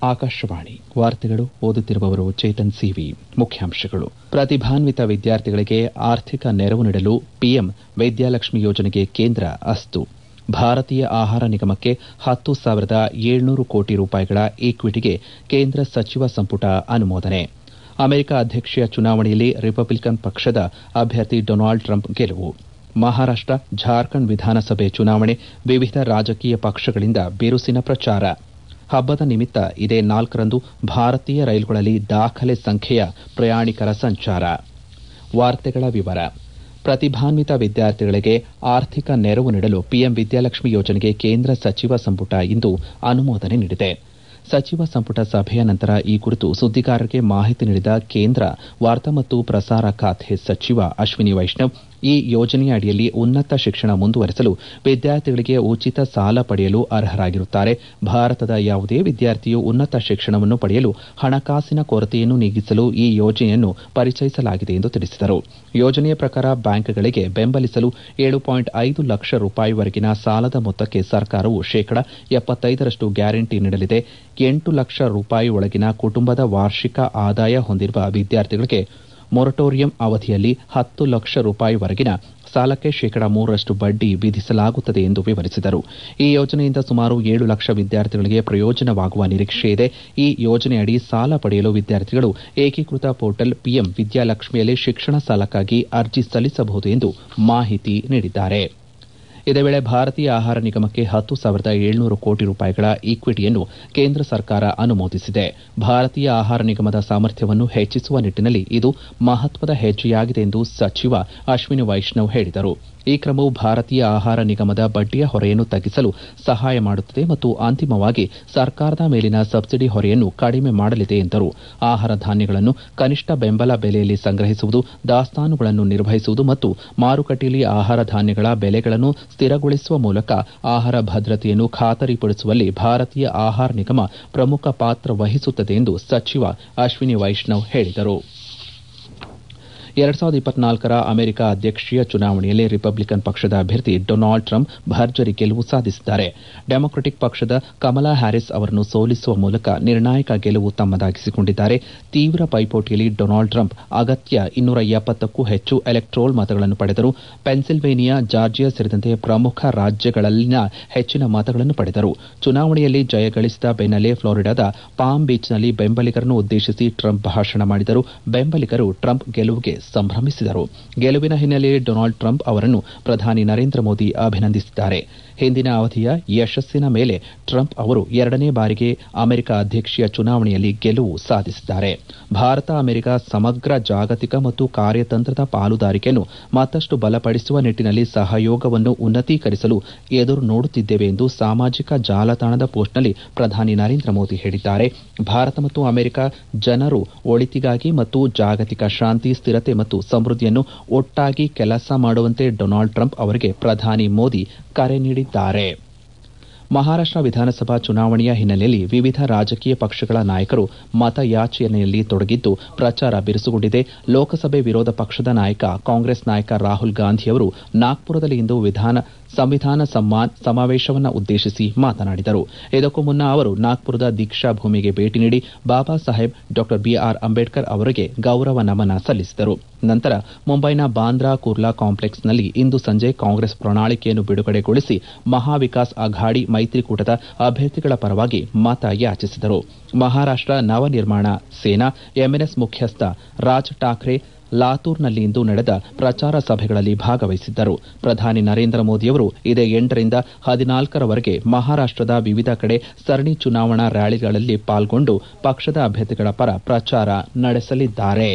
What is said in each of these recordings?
ಆಕಾಶವಾಣಿ ವಾರ್ತೆಗಳು ಓದುತ್ತಿರುವವರು ಚೇತನ್ ಸಿವಿ ಮುಖ್ಯಾಂಶಗಳು ಪ್ರತಿಭಾನ್ವಿತ ವಿದ್ಯಾರ್ಥಿಗಳಿಗೆ ಆರ್ಥಿಕ ನೆರವು ನೀಡಲು ಪಿಎಂ ವಿದ್ಯಾಲಕ್ಷ್ಮಿ ಯೋಜನೆಗೆ ಕೇಂದ್ರ ಅಸ್ತು ಭಾರತೀಯ ಆಹಾರ ನಿಗಮಕ್ಕೆ ಹತ್ತು ಸಾವಿರದ ಏಳ್ನೂರು ಕೋಟಿ ರೂಪಾಯಿಗಳ ಈಕ್ವಿಟಿಗೆ ಕೇಂದ್ರ ಸಚಿವ ಸಂಪುಟ ಅನುಮೋದನೆ ಅಮೆರಿಕ ಅಧ್ಯಕ್ಷೀಯ ಚುನಾವಣೆಯಲ್ಲಿ ರಿಪಬ್ಲಿಕನ್ ಪಕ್ಷದ ಅಭ್ಯರ್ಥಿ ಡೊನಾಲ್ಡ್ ಟ್ರಂಪ್ ಗೆಲುವು ಮಹಾರಾಷ್ಟ ಜಾರ್ಖಂಡ್ ವಿಧಾನಸಭೆ ಚುನಾವಣೆ ವಿವಿಧ ರಾಜಕೀಯ ಪಕ್ಷಗಳಿಂದ ಬಿರುಸಿನ ಪ್ರಚಾರ ಹಬ್ಬದ ನಿಮಿತ್ತ ಇದೇ ನಾಲ್ಕರಂದು ಭಾರತೀಯ ರೈಲುಗಳಲ್ಲಿ ದಾಖಲೆ ಸಂಖ್ಯೆಯ ಪ್ರಯಾಣಿಕರ ಸಂಚಾರ ವಾರ್ತೆಗಳ ವಿವರ ಪ್ರತಿಭಾನ್ವಿತ ವಿದ್ಯಾರ್ಥಿಗಳಿಗೆ ಆರ್ಥಿಕ ನೆರವು ನೀಡಲು ಪಿಎಂ ವಿದ್ಯಾಲಕ್ಷ್ಮಿ ಯೋಜನೆಗೆ ಕೇಂದ್ರ ಸಚಿವ ಸಂಪುಟ ಇಂದು ಅನುಮೋದನೆ ನೀಡಿದೆ ಸಚಿವ ಸಂಪುಟ ಸಭೆಯ ನಂತರ ಈ ಕುರಿತು ಸುದ್ದಿಗಾರರಿಗೆ ಮಾಹಿತಿ ನೀಡಿದ ಕೇಂದ್ರ ವಾರ್ತಾ ಮತ್ತು ಪ್ರಸಾರ ಖಾತೆ ಸಚಿವ ಅಶ್ವಿನಿ ವೈಷ್ಣವ್ ಈ ಯೋಜನೆಯ ಅಡಿಯಲ್ಲಿ ಉನ್ನತ ಶಿಕ್ಷಣ ಮುಂದುವರೆಸಲು ವಿದ್ಯಾರ್ಥಿಗಳಿಗೆ ಉಚಿತ ಸಾಲ ಪಡೆಯಲು ಅರ್ಹರಾಗಿರುತ್ತಾರೆ ಭಾರತದ ಯಾವುದೇ ವಿದ್ಯಾರ್ಥಿಯು ಉನ್ನತ ಶಿಕ್ಷಣವನ್ನು ಪಡೆಯಲು ಹಣಕಾಸಿನ ಕೊರತೆಯನ್ನು ನೀಗಿಸಲು ಈ ಯೋಜನೆಯನ್ನು ಪರಿಚಯಿಸಲಾಗಿದೆ ಎಂದು ತಿಳಿಸಿದರು ಯೋಜನೆಯ ಪ್ರಕಾರ ಬ್ಯಾಂಕ್ಗಳಿಗೆ ಬೆಂಬಲಿಸಲು ಏಳು ಪಾಯಿಂಟ್ ಐದು ಲಕ್ಷ ರೂಪಾಯಿವರೆಗಿನ ಸಾಲದ ಮೊತ್ತಕ್ಕೆ ಸರ್ಕಾರವು ಶೇಕಡ ಎಪ್ಪತ್ತೈದರಷ್ಟು ಗ್ಯಾರಂಟಿ ನೀಡಲಿದೆ ಎಂಟು ಲಕ್ಷ ರೂಪಾಯಿ ಒಳಗಿನ ಕುಟುಂಬದ ವಾರ್ಷಿಕ ಆದಾಯ ಹೊಂದಿರುವ ವಿದ್ಯಾರ್ಥಿಗಳಿಗೆ ಮೊರಟೋರಿಯಂ ಅವಧಿಯಲ್ಲಿ ಹತ್ತು ಲಕ್ಷ ರೂಪಾಯಿವರೆಗಿನ ಸಾಲಕ್ಕೆ ಶೇಕಡಾ ಮೂರರಷ್ಟು ಬಡ್ಡಿ ವಿಧಿಸಲಾಗುತ್ತದೆ ಎಂದು ವಿವರಿಸಿದರು ಈ ಯೋಜನೆಯಿಂದ ಸುಮಾರು ಏಳು ಲಕ್ಷ ವಿದ್ಯಾರ್ಥಿಗಳಿಗೆ ಪ್ರಯೋಜನವಾಗುವ ನಿರೀಕ್ಷೆಯಿದೆ ಈ ಯೋಜನೆಯಡಿ ಸಾಲ ಪಡೆಯಲು ವಿದ್ಯಾರ್ಥಿಗಳು ಏಕೀಕೃತ ಪೋರ್ಟಲ್ ಪಿಎಂ ವಿದ್ಯಾಲಕ್ಷ್ಮಿಯಲ್ಲಿ ಶಿಕ್ಷಣ ಸಾಲಕ್ಕಾಗಿ ಅರ್ಜಿ ಸಲ್ಲಿಸಬಹುದು ಎಂದು ಮಾಹಿತಿ ನೀಡಿದ್ದಾರೆ ಇದೇ ವೇಳೆ ಭಾರತೀಯ ಆಹಾರ ನಿಗಮಕ್ಕೆ ಹತ್ತು ಸಾವಿರದ ಏಳ್ನೂರು ಕೋಟಿ ರೂಪಾಯಿಗಳ ಈಕ್ವಿಟಿಯನ್ನು ಕೇಂದ್ರ ಸರ್ಕಾರ ಅನುಮೋದಿಸಿದೆ ಭಾರತೀಯ ಆಹಾರ ನಿಗಮದ ಸಾಮರ್ಥ್ಯವನ್ನು ಹೆಚ್ಚಿಸುವ ನಿಟ್ಟಿನಲ್ಲಿ ಇದು ಮಹತ್ವದ ಹೆಜ್ಜೆಯಾಗಿದೆ ಎಂದು ಸಚಿವ ಅಶ್ವಿನಿ ವೈಷ್ಣವ್ ಹೇಳಿದರು ಈ ಕ್ರಮವು ಭಾರತೀಯ ಆಹಾರ ನಿಗಮದ ಬಡ್ಡಿಯ ಹೊರೆಯನ್ನು ತಗ್ಗಿಸಲು ಸಹಾಯ ಮಾಡುತ್ತದೆ ಮತ್ತು ಅಂತಿಮವಾಗಿ ಸರ್ಕಾರದ ಮೇಲಿನ ಸಬ್ಸಿಡಿ ಹೊರೆಯನ್ನು ಕಡಿಮೆ ಮಾಡಲಿದೆ ಎಂದರು ಆಹಾರ ಧಾನ್ಯಗಳನ್ನು ಕನಿಷ್ಠ ಬೆಂಬಲ ಬೆಲೆಯಲ್ಲಿ ಸಂಗ್ರಹಿಸುವುದು ದಾಸ್ತಾನುಗಳನ್ನು ನಿರ್ವಹಿಸುವುದು ಮತ್ತು ಮಾರುಕಟ್ಟೆಯಲ್ಲಿ ಆಹಾರ ಧಾನ್ಯಗಳ ಬೆಲೆಗಳನ್ನು ಸ್ಥಿರಗೊಳಿಸುವ ಮೂಲಕ ಆಹಾರ ಭದ್ರತೆಯನ್ನು ಖಾತರಿಪಡಿಸುವಲ್ಲಿ ಭಾರತೀಯ ಆಹಾರ ನಿಗಮ ಪ್ರಮುಖ ಪಾತ್ರ ವಹಿಸುತ್ತದೆ ಎಂದು ಸಚಿವ ಅಶ್ವಿನಿ ವೈಷ್ಣವ್ ಹೇಳಿದರು ಎರಡ್ ಸಾವಿರದ ಇಪ್ಪತ್ನಾಲ್ಕರ ಅಮೆರಿಕ ಅಧ್ಯಕ್ಷೀಯ ಚುನಾವಣೆಯಲ್ಲಿ ರಿಪಬ್ಲಿಕನ್ ಪಕ್ಷದ ಅಭ್ಯರ್ಥಿ ಡೊನಾಲ್ಡ್ ಟ್ರಂಪ್ ಭರ್ಜರಿ ಗೆಲುವು ಸಾಧಿಸಿದ್ದಾರೆ ಡೆಮೊಕ್ರಟಿಕ್ ಪಕ್ಷದ ಕಮಲಾ ಹ್ಯಾರಿಸ್ ಅವರನ್ನು ಸೋಲಿಸುವ ಮೂಲಕ ನಿರ್ಣಾಯಕ ಗೆಲುವು ತಮ್ಮದಾಗಿಸಿಕೊಂಡಿದ್ದಾರೆ ತೀವ್ರ ಪೈಪೋಟಿಯಲ್ಲಿ ಡೊನಾಲ್ಡ್ ಟ್ರಂಪ್ ಅಗತ್ಯ ಇನ್ನೂರ ಎಪ್ಪತ್ತಕ್ಕೂ ಹೆಚ್ಚು ಎಲೆಕ್ಟ್ರೋಲ್ ಮತಗಳನ್ನು ಪಡೆದರು ಪೆನ್ಸಿಲ್ವೇನಿಯಾ ಜಾರ್ಜಿಯಾ ಸೇರಿದಂತೆ ಪ್ರಮುಖ ರಾಜ್ಯಗಳಲ್ಲಿನ ಹೆಚ್ಚಿನ ಮತಗಳನ್ನು ಪಡೆದರು ಚುನಾವಣೆಯಲ್ಲಿ ಜಯಗಳಿಸಿದ ಬೆನ್ನಲ್ಲೇ ಫ್ಲೋರಿಡಾದ ಪಾಮ್ ಬೀಚ್ನಲ್ಲಿ ಬೆಂಬಲಿಗರನ್ನು ಉದ್ದೇಶಿಸಿ ಟ್ರಂಪ್ ಭಾಷಣ ಮಾಡಿದರು ಬೆಂಬಲಿಗರು ಟ್ರಂಪ್ ಗೆಲುವಿಗೆ ಸಂಭ್ರಮಿಸಿದರು ಗೆಲುವಿನ ಹಿನ್ನೆಲೆಯಲ್ಲಿ ಡೊನಾಲ್ಡ್ ಟ್ರಂಪ್ ಅವರನ್ನು ಪ್ರಧಾನಿ ನರೇಂದ್ರ ಮೋದಿ ಅಭಿನಂದಿಸಿದ್ದಾರೆ ಹಿಂದಿನ ಅವಧಿಯ ಯಶಸ್ಸಿನ ಮೇಲೆ ಟ್ರಂಪ್ ಅವರು ಎರಡನೇ ಬಾರಿಗೆ ಅಮೆರಿಕ ಅಧ್ಯಕ್ಷೀಯ ಚುನಾವಣೆಯಲ್ಲಿ ಗೆಲುವು ಸಾಧಿಸಿದ್ದಾರೆ ಭಾರತ ಅಮೆರಿಕ ಸಮಗ್ರ ಜಾಗತಿಕ ಮತ್ತು ಕಾರ್ಯತಂತ್ರದ ಪಾಲುದಾರಿಕೆಯನ್ನು ಮತ್ತಷ್ಟು ಬಲಪಡಿಸುವ ನಿಟ್ಟಿನಲ್ಲಿ ಸಹಯೋಗವನ್ನು ಉನ್ನತೀಕರಿಸಲು ಎದುರು ನೋಡುತ್ತಿದ್ದೇವೆ ಎಂದು ಸಾಮಾಜಿಕ ಜಾಲತಾಣದ ಪೋಸ್ಟ್ನಲ್ಲಿ ಪ್ರಧಾನಿ ನರೇಂದ್ರ ಮೋದಿ ಹೇಳಿದ್ದಾರೆ ಭಾರತ ಮತ್ತು ಅಮೆರಿಕ ಜನರು ಒಳಿತಿಗಾಗಿ ಮತ್ತು ಜಾಗತಿಕ ಶಾಂತಿ ಸ್ಥಿರತೆ ಮತ್ತು ಸಮೃದ್ಧಿಯನ್ನು ಒಟ್ಟಾಗಿ ಕೆಲಸ ಮಾಡುವಂತೆ ಡೊನಾಲ್ಡ್ ಟ್ರಂಪ್ ಅವರಿಗೆ ಪ್ರಧಾನಿ ಮೋದಿ ಕರೆ ನೀಡಿದ್ದಾರೆ ಮಹಾರಾಷ್ಟ ವಿಧಾನಸಭಾ ಚುನಾವಣೆಯ ಹಿನ್ನೆಲೆಯಲ್ಲಿ ವಿವಿಧ ರಾಜಕೀಯ ಪಕ್ಷಗಳ ನಾಯಕರು ಮತಯಾಚನೆಯಲ್ಲಿ ತೊಡಗಿದ್ದು ಪ್ರಚಾರ ಬಿರುಸುಗೊಂಡಿದೆ ಲೋಕಸಭೆ ವಿರೋಧ ಪಕ್ಷದ ನಾಯಕ ಕಾಂಗ್ರೆಸ್ ನಾಯಕ ರಾಹುಲ್ ಗಾಂಧಿಯವರು ನಾಗ್ಪುರದಲ್ಲಿ ಇಂದು ವಿಧಾನ ಸಂವಿಧಾನ ಸಮ್ಮಾನ್ ಸಮಾವೇಶವನ್ನು ಉದ್ದೇಶಿಸಿ ಮಾತನಾಡಿದರು ಇದಕ್ಕೂ ಮುನ್ನ ಅವರು ನಾಗ್ಪುರದ ದೀಕ್ಷಾ ಭೂಮಿಗೆ ಭೇಟಿ ನೀಡಿ ಬಾಬಾ ಸಾಹೇಬ್ ಡಾ ಬಿಆರ್ ಅಂಬೇಡ್ಕರ್ ಅವರಿಗೆ ಗೌರವ ನಮನ ಸಲ್ಲಿಸಿದರು ನಂತರ ಮುಂಬೈನ ಬಾಂದ್ರಾ ಕುರ್ಲಾ ಕಾಂಪ್ಲೆಕ್ಸ್ನಲ್ಲಿ ಇಂದು ಸಂಜೆ ಕಾಂಗ್ರೆಸ್ ಪ್ರಣಾಳಿಕೆಯನ್ನು ಬಿಡುಗಡೆಗೊಳಿಸಿ ಮಹಾವಿಕಾಸ್ ಅಘಾಡಿ ಮೈತ್ರಿಕೂಟದ ಅಭ್ಯರ್ಥಿಗಳ ಪರವಾಗಿ ಮತ ಯಾಚಿಸಿದರು ಮಹಾರಾಷ್ಟ ನವನಿರ್ಮಾಣ ಸೇನಾ ಎಂಎನ್ಎಸ್ ಮುಖ್ಯಸ್ಥ ರಾಜ್ ಠಾಕ್ರೆ ಲಾತೂರ್ನಲ್ಲಿ ಇಂದು ನಡೆದ ಪ್ರಚಾರ ಸಭೆಗಳಲ್ಲಿ ಭಾಗವಹಿಸಿದ್ದರು ಪ್ರಧಾನಿ ನರೇಂದ್ರ ಮೋದಿಯವರು ಇದೇ ಎಂಟರಿಂದ ಹದಿನಾಲ್ಕರವರೆಗೆ ಮಹಾರಾಷ್ಟದ ವಿವಿಧ ಕಡೆ ಸರಣಿ ಚುನಾವಣಾ ರ್ಯಾಲಿಗಳಲ್ಲಿ ಪಾಲ್ಗೊಂಡು ಪಕ್ಷದ ಅಭ್ಯರ್ಥಿಗಳ ಪರ ಪ್ರಚಾರ ನಡೆಸಲಿದ್ದಾರೆ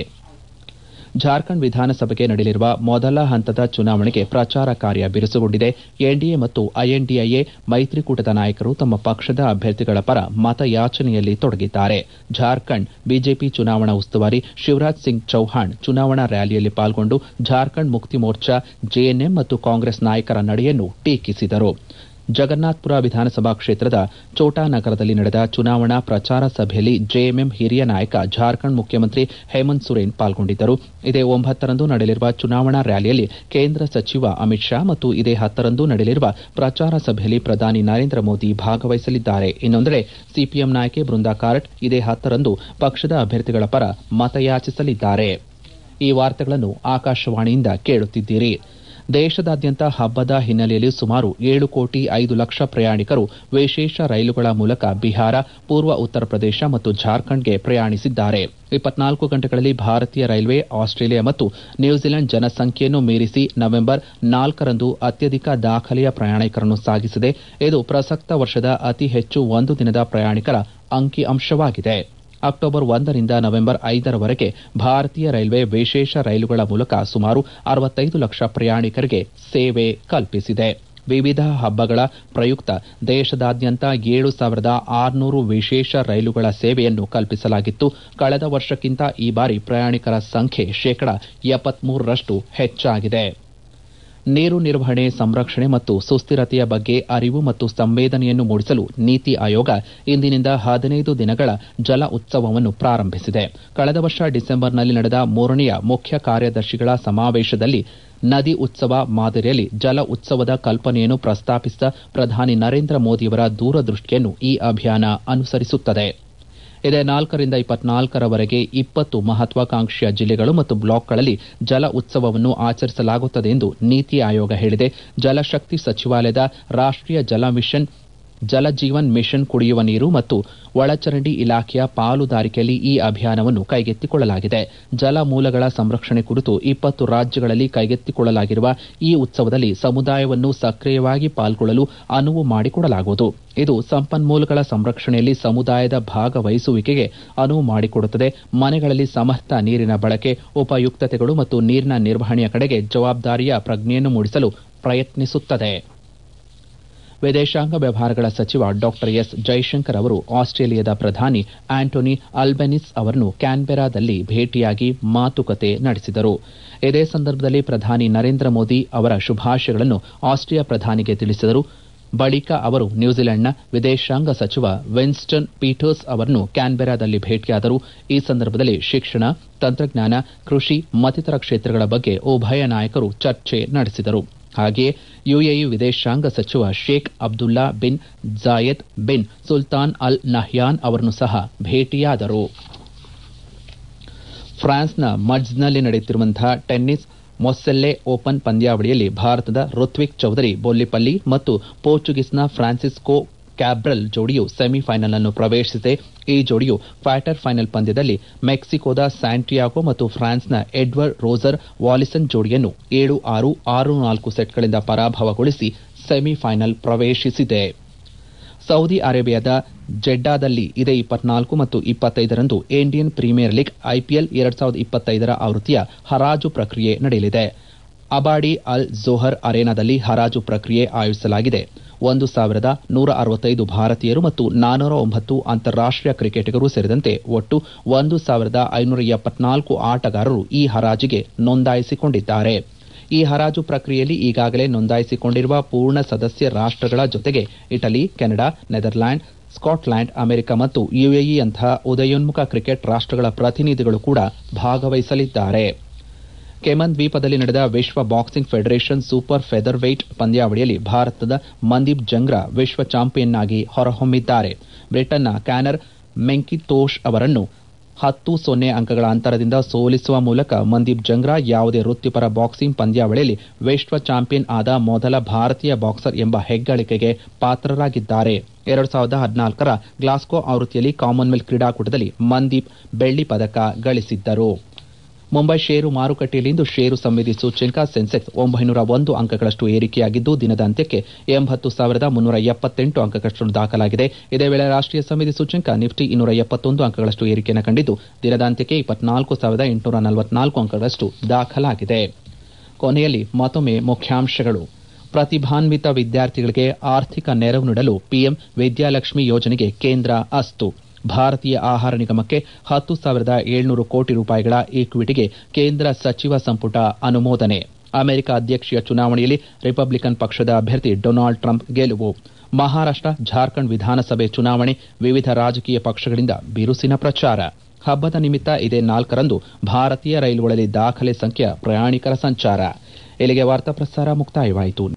ಜಾರ್ಖಂಡ್ ವಿಧಾನಸಭೆಗೆ ನಡೆಯಲಿರುವ ಮೊದಲ ಹಂತದ ಚುನಾವಣೆಗೆ ಪ್ರಚಾರ ಕಾರ್ಯ ಬಿರುಸುಗೊಂಡಿದೆ ಎನ್ಡಿಎ ಮತ್ತು ಐಎನ್ಡಿಎ ಮೈತ್ರಿಕೂಟದ ನಾಯಕರು ತಮ್ಮ ಪಕ್ಷದ ಅಭ್ಯರ್ಥಿಗಳ ಪರ ಮತಯಾಚನೆಯಲ್ಲಿ ತೊಡಗಿದ್ದಾರೆ ಜಾರ್ಖಂಡ್ ಬಿಜೆಪಿ ಚುನಾವಣಾ ಉಸ್ತುವಾರಿ ಶಿವರಾಜ್ ಸಿಂಗ್ ಚೌಹಾಣ್ ಚುನಾವಣಾ ರ್ಯಾಲಿಯಲ್ಲಿ ಪಾಲ್ಗೊಂಡು ಜಾರ್ಖಂಡ್ ಮುಕ್ತಿ ಮೋರ್ಚಾ ಜೆಎನ್ಎಂ ಮತ್ತು ಕಾಂಗ್ರೆಸ್ ನಾಯಕರ ನಡೆಯನ್ನು ಟೀಕಿಸಿದರು ಜಗನ್ನಾಥ್ಪುರ ವಿಧಾನಸಭಾ ಕ್ಷೇತ್ರದ ಚೋಟಾನಗರದಲ್ಲಿ ನಡೆದ ಚುನಾವಣಾ ಪ್ರಚಾರ ಸಭೆಯಲ್ಲಿ ಜೆಎಂಎಂ ಹಿರಿಯ ನಾಯಕ ಜಾರ್ಖಂಡ್ ಮುಖ್ಯಮಂತ್ರಿ ಹೇಮಂತ್ ಸೊರೇನ್ ಪಾಲ್ಗೊಂಡಿದ್ದರು ಇದೇ ಒಂಬತ್ತರಂದು ನಡೆಯಲಿರುವ ಚುನಾವಣಾ ರ್ಯಾಲಿಯಲ್ಲಿ ಕೇಂದ್ರ ಸಚಿವ ಅಮಿತ್ ಶಾ ಮತ್ತು ಇದೇ ಹತ್ತರಂದು ನಡೆಯಲಿರುವ ಪ್ರಚಾರ ಸಭೆಯಲ್ಲಿ ಪ್ರಧಾನಿ ನರೇಂದ್ರ ಮೋದಿ ಭಾಗವಹಿಸಲಿದ್ದಾರೆ ಇನ್ನೊಂದೆಡೆ ಸಿಪಿಎಂ ನಾಯಕಿ ಬೃಂದಾ ಕಾರಟ್ ಇದೇ ಹತ್ತರಂದು ಪಕ್ಷದ ಅಭ್ಯರ್ಥಿಗಳ ಪರ ಮತಯಾಚಿಸಲಿದ್ದಾರೆ ಈ ವಾರ್ತೆಗಳನ್ನು ಆಕಾಶವಾಣಿಯಿಂದ ಕೇಳುತ್ತಿದ್ದೀರಿ ದೇಶದಾದ್ಯಂತ ಹಬ್ಬದ ಹಿನ್ನೆಲೆಯಲ್ಲಿ ಸುಮಾರು ಏಳು ಕೋಟಿ ಐದು ಲಕ್ಷ ಪ್ರಯಾಣಿಕರು ವಿಶೇಷ ರೈಲುಗಳ ಮೂಲಕ ಬಿಹಾರ ಪೂರ್ವ ಉತ್ತರ ಪ್ರದೇಶ ಮತ್ತು ಜಾರ್ಖಂಡ್ಗೆ ಪ್ರಯಾಣಿಸಿದ್ದಾರೆ ಇಪ್ಪತ್ನಾಲ್ಕು ಗಂಟೆಗಳಲ್ಲಿ ಭಾರತೀಯ ರೈಲ್ವೆ ಆಸ್ಟ್ರೇಲಿಯಾ ಮತ್ತು ನ್ಯೂಜಿಲೆಂಡ್ ಜನಸಂಖ್ಯೆಯನ್ನು ಮೀರಿಸಿ ನವೆಂಬರ್ ನಾಲ್ಕರಂದು ಅತ್ಯಧಿಕ ದಾಖಲೆಯ ಪ್ರಯಾಣಿಕರನ್ನು ಸಾಗಿಸಿದೆ ಇದು ಪ್ರಸಕ್ತ ವರ್ಷದ ಅತಿ ಹೆಚ್ಚು ಒಂದು ದಿನದ ಪ್ರಯಾಣಿಕರ ಅಂಕಿ ಅಂಶವಾಗಿದೆ ಅಕ್ಟೋಬರ್ ಒಂದರಿಂದ ನವೆಂಬರ್ ಐದರವರೆಗೆ ಭಾರತೀಯ ರೈಲ್ವೆ ವಿಶೇಷ ರೈಲುಗಳ ಮೂಲಕ ಸುಮಾರು ಅರವತ್ತೈದು ಲಕ್ಷ ಪ್ರಯಾಣಿಕರಿಗೆ ಸೇವೆ ಕಲ್ಪಿಸಿದೆ ವಿವಿಧ ಹಬ್ಬಗಳ ಪ್ರಯುಕ್ತ ದೇಶದಾದ್ಯಂತ ಏಳು ಸಾವಿರದ ಆರುನೂರು ವಿಶೇಷ ರೈಲುಗಳ ಸೇವೆಯನ್ನು ಕಲ್ಪಿಸಲಾಗಿತ್ತು ಕಳೆದ ವರ್ಷಕ್ಕಿಂತ ಈ ಬಾರಿ ಪ್ರಯಾಣಿಕರ ಸಂಖ್ಯೆ ಶೇಕಡ ಎಪ್ಪತ್ಮೂರರಷ್ಟು ಹೆಚ್ಚಾಗಿದೆ ನೀರು ನಿರ್ವಹಣೆ ಸಂರಕ್ಷಣೆ ಮತ್ತು ಸುಸ್ಥಿರತೆಯ ಬಗ್ಗೆ ಅರಿವು ಮತ್ತು ಸಂವೇದನೆಯನ್ನು ಮೂಡಿಸಲು ನೀತಿ ಆಯೋಗ ಇಂದಿನಿಂದ ಹದಿನೈದು ದಿನಗಳ ಜಲ ಉತ್ಸವವನ್ನು ಪ್ರಾರಂಭಿಸಿದೆ ಕಳೆದ ವರ್ಷ ಡಿಸೆಂಬರ್ನಲ್ಲಿ ನಡೆದ ಮೂರನೆಯ ಮುಖ್ಯ ಕಾರ್ಯದರ್ಶಿಗಳ ಸಮಾವೇಶದಲ್ಲಿ ನದಿ ಉತ್ಸವ ಮಾದರಿಯಲ್ಲಿ ಜಲ ಉತ್ಸವದ ಕಲ್ಪನೆಯನ್ನು ಪ್ರಸ್ತಾಪಿಸಿದ ಪ್ರಧಾನಿ ನರೇಂದ್ರ ಮೋದಿಯವರ ದೂರದೃಷ್ಟಿಯನ್ನು ಈ ಅಭಿಯಾನ ಅನುಸರಿಸುತ್ತದೆ ಇದೇ ನಾಲ್ಕರಿಂದ ಇಪ್ಪತ್ನಾಲ್ಕರವರೆಗೆ ಇಪ್ಪತ್ತು ಮಹತ್ವಾಕಾಂಕ್ಷೆಯ ಜಿಲ್ಲೆಗಳು ಮತ್ತು ಬ್ಲಾಕ್ಗಳಲ್ಲಿ ಜಲ ಉತ್ಸವವನ್ನು ಆಚರಿಸಲಾಗುತ್ತದೆ ಎಂದು ನೀತಿ ಆಯೋಗ ಹೇಳಿದೆ ಜಲಶಕ್ತಿ ಸಚಿವಾಲಯದ ರಾಷ್ಟೀಯ ಜಲ ಮಿಷನ್ ಜಲ ಜೀವನ್ ಮಿಷನ್ ಕುಡಿಯುವ ನೀರು ಮತ್ತು ಒಳಚರಂಡಿ ಇಲಾಖೆಯ ಪಾಲುದಾರಿಕೆಯಲ್ಲಿ ಈ ಅಭಿಯಾನವನ್ನು ಕೈಗೆತ್ತಿಕೊಳ್ಳಲಾಗಿದೆ ಜಲ ಮೂಲಗಳ ಸಂರಕ್ಷಣೆ ಕುರಿತು ಇಪ್ಪತ್ತು ರಾಜ್ಯಗಳಲ್ಲಿ ಕೈಗೆತ್ತಿಕೊಳ್ಳಲಾಗಿರುವ ಈ ಉತ್ಸವದಲ್ಲಿ ಸಮುದಾಯವನ್ನು ಸಕ್ರಿಯವಾಗಿ ಪಾಲ್ಗೊಳ್ಳಲು ಅನುವು ಮಾಡಿಕೊಡಲಾಗುವುದು ಇದು ಸಂಪನ್ಮೂಲಗಳ ಸಂರಕ್ಷಣೆಯಲ್ಲಿ ಸಮುದಾಯದ ಭಾಗವಹಿಸುವಿಕೆಗೆ ಅನುವು ಮಾಡಿಕೊಡುತ್ತದೆ ಮನೆಗಳಲ್ಲಿ ಸಮರ್ಥ ನೀರಿನ ಬಳಕೆ ಉಪಯುಕ್ತತೆಗಳು ಮತ್ತು ನೀರಿನ ನಿರ್ವಹಣೆಯ ಕಡೆಗೆ ಜವಾಬ್ದಾರಿಯ ಪ್ರಜ್ಞೆಯನ್ನು ಮೂಡಿಸಲು ಪ್ರಯತ್ನಿಸುತ್ತದೆ ವಿದೇಶಾಂಗ ವ್ಯವಹಾರಗಳ ಸಚಿವ ಡಾ ಎಸ್ ಜೈಶಂಕರ್ ಅವರು ಆಸ್ಟ್ರೇಲಿಯಾದ ಪ್ರಧಾನಿ ಆಂಟೋನಿ ಅಲ್ಬೆನಿಸ್ ಅವರನ್ನು ಕ್ಯಾನ್ಬೆರಾದಲ್ಲಿ ಭೇಟಿಯಾಗಿ ಮಾತುಕತೆ ನಡೆಸಿದರು ಇದೇ ಸಂದರ್ಭದಲ್ಲಿ ಪ್ರಧಾನಿ ನರೇಂದ್ರ ಮೋದಿ ಅವರ ಶುಭಾಶಯಗಳನ್ನು ಆಸ್ಟ್ರಿಯಾ ಪ್ರಧಾನಿಗೆ ತಿಳಿಸಿದರು ಬಳಿಕ ಅವರು ನ್ಯೂಜಿಲೆಂಡ್ನ ವಿದೇಶಾಂಗ ಸಚಿವ ವಿನ್ಸ್ಟನ್ ಪೀಟರ್ಸ್ ಅವರನ್ನು ಕ್ಯಾನ್ಬೆರಾದಲ್ಲಿ ಭೇಟಿಯಾದರು ಈ ಸಂದರ್ಭದಲ್ಲಿ ಶಿಕ್ಷಣ ತಂತ್ರಜ್ಞಾನ ಕೃಷಿ ಮತ್ತಿತರ ಕ್ಷೇತ್ರಗಳ ಬಗ್ಗೆ ಉಭಯ ನಾಯಕರು ಚರ್ಚೆ ನಡೆಸಿದರು ಹಾಗೆಯೇ ಯುಎಇ ವಿದೇಶಾಂಗ ಸಚಿವ Sheikh Abdullah bin Zayed bin Sultan Al Nahyan ಅವರನ್ನು ಸಹ ಭೇಟಿಯಾದರು ಫ್ರಾನ್ಸ್ನ ಮಡ್ಜ್ನಲ್ಲಿ ನಡೆಯುತ್ತಿರುವಂತಹ ಟೆನ್ನಿಸ್ ಮೊಸ್ಸೆಲ್ಲೆ ಓಪನ್ ಪಂದ್ಯಾವಳಿಯಲ್ಲಿ ಭಾರತದ ಋತ್ವಿಕ್ ಚೌಧರಿ ಬೊಲ್ಲಿಪಲ್ಲಿ ಮತ್ತು ಪೋರ್ಚುಗೀಸ್ನ ಫ್ರಾನ್ಸಿಸ್ಕೋ ಕ್ಯಾಬ್ರಲ್ ಜೋಡಿಯು ಸೆಮಿಫೈನಲ್ ಅನ್ನು ಪ್ರವೇಶಿಸಿದೆ ಈ ಜೋಡಿಯು ಕ್ವಾರ್ಟರ್ ಫೈನಲ್ ಪಂದ್ಯದಲ್ಲಿ ಮೆಕ್ಸಿಕೋದ ಸ್ಯಾಂಟಿಯಾಗೋ ಮತ್ತು ಫ್ರಾನ್ಸ್ನ ಎಡ್ವರ್ಡ್ ರೋಜರ್ ವಾಲಿಸನ್ ಜೋಡಿಯನ್ನು ಏಳು ಆರು ಆರು ನಾಲ್ಕು ಸೆಟ್ಗಳಿಂದ ಪರಾಭವಗೊಳಿಸಿ ಸೆಮಿಫೈನಲ್ ಪ್ರವೇಶಿಸಿದೆ ಸೌದಿ ಅರೇಬಿಯಾದ ಜೆಡ್ಡಾದಲ್ಲಿ ಇದೇ ಇಪ್ಪತ್ನಾಲ್ಕು ಮತ್ತು ಇಪ್ಪತ್ತೈದರಂದು ಇಂಡಿಯನ್ ಪ್ರೀಮಿಯರ್ ಲೀಗ್ ಐಪಿಎಲ್ ಎರಡ್ ಸಾವಿರದ ಇಪ್ಪತ್ತೈದರ ಆವೃತ್ತಿಯ ಹರಾಜು ಪ್ರಕ್ರಿಯೆ ನಡೆಯಲಿದೆ ಅಬಾಡಿ ಅಲ್ ಜೋಹರ್ ಅರೇನಾದಲ್ಲಿ ಹರಾಜು ಪ್ರಕ್ರಿಯೆ ಆಯೋಜಿಸಲಾಗಿದೆ ಒಂದು ಸಾವಿರದ ನೂರ ಅರವತ್ತೈದು ಭಾರತೀಯರು ಮತ್ತು ನಾನ್ನೂರ ಒಂಬತ್ತು ಅಂತಾರಾಷ್ಟೀಯ ಕ್ರಿಕೆಟಿಗರು ಸೇರಿದಂತೆ ಒಟ್ಟು ಒಂದು ಸಾವಿರದ ಐನೂರ ಎಪ್ಪತ್ನಾಲ್ಕು ಆಟಗಾರರು ಈ ಹರಾಜಿಗೆ ನೋಂದಾಯಿಸಿಕೊಂಡಿದ್ದಾರೆ ಈ ಹರಾಜು ಪ್ರಕ್ರಿಯೆಯಲ್ಲಿ ಈಗಾಗಲೇ ನೋಂದಾಯಿಸಿಕೊಂಡಿರುವ ಪೂರ್ಣ ಸದಸ್ಯ ರಾಷ್ಟಗಳ ಜೊತೆಗೆ Italy Canada Netherland Scotland America ಮತ್ತು ಯುಎಇಯಂತಹ ಉದಯೋನ್ಮುಖ ಕ್ರಿಕೆಟ್ ರಾಷ್ಟಗಳ ಪ್ರತಿನಿಧಿಗಳು ಕೂಡ ಭಾಗವಹಿಸಲಿದ್ದಾರೆ ಕೆಮನ್ ದ್ವೀಪದಲ್ಲಿ ನಡೆದ ವಿಶ್ವ boxing federation super feather weight ಪಂದ್ಯಾವಳಿಯಲ್ಲಿ ಭಾರತದ ಮಂದೀಪ್ ಜಂಗ್ರಾ ವಿಶ್ವ ಚಾಂಪಿಯನ್ ಆಗಿ ಹೊರಹೊಮ್ಮಿದ್ದಾರೆ ಬ್ರಿಟನ್ನ ಕ್ಯಾನರ್ ಮೆಂಕಿತೋಶ್ ಅವರನ್ನು ಹತ್ತು ಸೊನ್ನೆ ಅಂಕಗಳ ಅಂತರದಿಂದ ಸೋಲಿಸುವ ಮೂಲಕ ಮಂದೀಪ್ ಜಂಗ್ರಾ ಯಾವುದೇ ವೃತ್ತಿಪರ ಬಾಕ್ಸಿಂಗ್ ಪಂದ್ಯಾವಳಿಯಲ್ಲಿ ವಿಶ್ವ ಚಾಂಪಿಯನ್ ಆದ ಮೊದಲ ಭಾರತೀಯ ಬಾಕ್ಸರ್ ಎಂಬ ಹೆಗ್ಗಳಿಕೆಗೆ ಪಾತ್ರರಾಗಿದ್ದಾರೆ ಎರಡು ಸಾವಿರದ ಹದಿನಾಲ್ಕರ ಗ್ಲಾಸ್ಗೋ ಆವೃತ್ತಿಯಲ್ಲಿ ಕಾಮನ್ವೆಲ್ತ್ ಕ್ರೀಡಾಕೂಟದಲ್ಲಿ ಮಂದೀಪ್ ಬೆಳ್ಳಿ ಪದಕ ಗಳಿಸಿದ್ದರು ಮುಂಬೈ ಷೇರು ಮಾರುಕಟ್ಟೆಯಲ್ಲಿಂದು ಷೇರು ಸಂವೇದಿ ಸೂಚ್ಯಂಕ ಸೆನ್ಸೆಕ್ಸ್ ಒಂಬೈನೂರ ಒಂದು ಅಂಕಗಳಷ್ಟು ಏರಿಕೆಯಾಗಿದ್ದು ದಿನದ ಅಂತ್ಯಕ್ಕೆ ಎಂಬತ್ತು ಸಾವಿರದ ಮುನ್ನೂರ ಎಪ್ಪತ್ತೆಂಟು ಅಂಕಗಳಷ್ಟು ದಾಖಲಾಗಿದೆ ಇದೇ ವೇಳೆ ರಾಷ್ಟೀಯ ಸಂವೇದಿ ಸೂಚ್ಯಂಕ ನಿಫ್ಟಿ ಇನ್ನೂರ ಎಪ್ಪತ್ತೊಂದು ಅಂಕಗಳಷ್ಟು ಏರಿಕೆಯನ್ನು ಕಂಡಿದ್ದು ದಿನದ ಅಂತ್ಯಕ್ಕೆ ಇಪ್ಪತ್ನಾಲ್ಕು ಸಾವಿರದ ಎಂಟುನೂರ ನಲವತ್ನಾಲ್ಕು ಅಂಕಗಳಷ್ಟು ದಾಖಲಾಗಿದೆ ಕೊನೆಯಲ್ಲಿ ಮತ್ತೊಮ್ಮೆ ಮುಖ್ಯಾಂಶಗಳು ಪ್ರತಿಭಾನ್ವಿತ ವಿದ್ಯಾರ್ಥಿಗಳಿಗೆ ಆರ್ಥಿಕ ನೆರವು ನೀಡಲು ಪಿಎಂ ವಿದ್ಯಾಲಕ್ಷ್ಮಿ ಯೋಜನೆಗೆ ಕೇಂದ್ರ ಅಸ್ತು ಭಾರತೀಯ ಆಹಾರ ನಿಗಮಕ್ಕೆ ಹತ್ತು ಸಾವಿರದ ಏಳ್ನೂರು ಕೋಟಿ ರೂಪಾಯಿಗಳ ಈಕ್ವಿಟಿಗೆ ಕೇಂದ್ರ ಸಚಿವ ಸಂಪುಟ ಅನುಮೋದನೆ ಅಮೆರಿಕ ಅಧ್ಯಕ್ಷೀಯ ಚುನಾವಣೆಯಲ್ಲಿ ರಿಪಬ್ಲಿಕನ್ ಪಕ್ಷದ ಅಭ್ಯರ್ಥಿ ಡೊನಾಲ್ಡ್ ಟ್ರಂಪ್ ಗೆಲುವು ಮಹಾರಾಷ್ಟ್ರ ಜಾರ್ಖಂಡ್ ವಿಧಾನಸಭೆ ಚುನಾವಣೆ ವಿವಿಧ ರಾಜಕೀಯ ಪಕ್ಷಗಳಿಂದ ಬಿರುಸಿನ ಪ್ರಚಾರ ಹಬ್ಬದ ನಿಮಿತ್ತ ಇದೇ ನಾಲ್ಕರಂದು ಭಾರತೀಯ ರೈಲುಗಳಲ್ಲಿ ದಾಖಲೆ ಸಂಖ್ಯೆಯ ಪ್ರಯಾಣಿಕರ ಸಂಚಾರ ಇಲ್ಲಿಗೆ ವಾರ್ತಾ ಪ್ರಸಾರ ಮುಕ್ತಾಯವಾಯಿತು